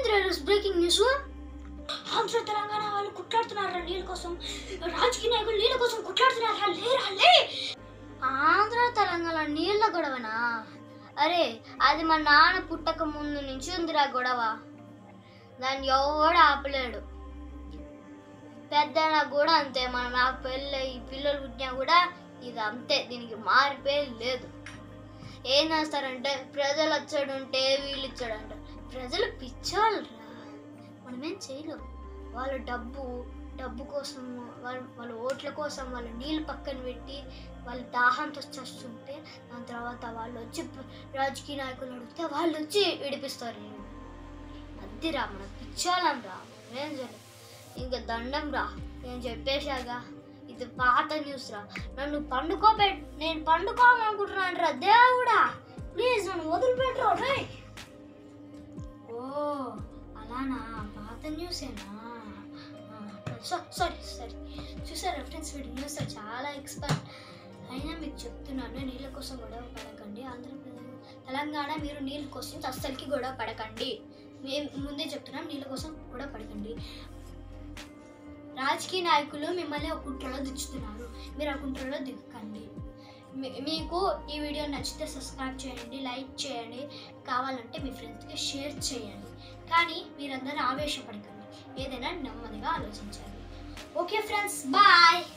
ఏంటి breaking news Andhra Telangana వాళ్ళు కుట్లాడుతున్నారా నీళ్ళ కోసం రాజకీయ నాయకులు నీళ్ళ కోసం కుట్లాడుతున్నారా లేరా లే ఆంధ్ర తెలంగాణ నీళ్ళ గొడవనా అరే అది మా నాన్న పుట్టక ముందు నుంచి ఉందిరా గొడవ దాన్ని ఎవడు ఆపలేడు పెద్ద కూడా అంతే మన నాకు పెళ్ళి ఈ పిల్లలు పుట్టినా కూడా ఇది అంతే దీనికి మారిపోయి లేదు ఏం చేస్తారంటే ప్రజలు వచ్చాడంటే వీళ్ళు ఇచ్చాడంట ప్రజలు పిచ్చోళ్ళరా మనమేం చేయలేం వాళ్ళ డబ్బు డబ్బు కోసం వాళ్ళ వాళ్ళ ఓట్ల కోసం వాళ్ళ నీళ్ళు పక్కన పెట్టి వాళ్ళ దాహంతో చస్తుంటే దాని తర్వాత వాళ్ళు వచ్చి ప- రాజకీయ నాయకులు అడిగితే వాళ్ళు వచ్చి విడిపిస్తారు నేను అద్దిరా మన పిచ్చోళం రా ఏం చేయలేదు ఇంకా దండం రా నేను చెప్పేశాగా ఇది పాత న్యూస్ రా నన్ను పండుకోబె నేను పండుకోవాలనుకుంటున్నాను రా దేవుడా ప్లీజ్ నన్ను వదిలిపెట్టరా రే ఓ అలానా పాత న్యూసేనా సారీ సారీ చూసారా ఫ్రెండ్స్ వీడి న్యూస్ చాలా ఎక్స్పర్ట్ అయినా మీకు చెప్తున్నాను నీళ్ళ కోసం గొడవ పడకండి ఆంధ్రప్రదేశ్ తెలంగాణ మీరు నీళ్ళ కోసం అస్సలకి గొడవ పడకండి మేము ముందే చెప్తున్నాం నీళ్ళ కోసం గొడవ పడకండి రాజకీయ నాయకులు మిమ్మల్ని ఒక కుట్రలో దించుతున్నారు మీరు ఆ కుట్రలో దిగకండి మీ- మీకు ఈ వీడియో నచ్చితే సబ్స్క్రైబ్ చేయండి లైక్ చేయండి కావాలంటే మీ ఫ్రెండ్స్కి షేర్ చేయండి కానీ మీరందరూ ఆవేశపడకండి ఏదైనా నెమ్మదిగా ఆలోచించాలి ఓకే ఫ్రెండ్స్ బాయ్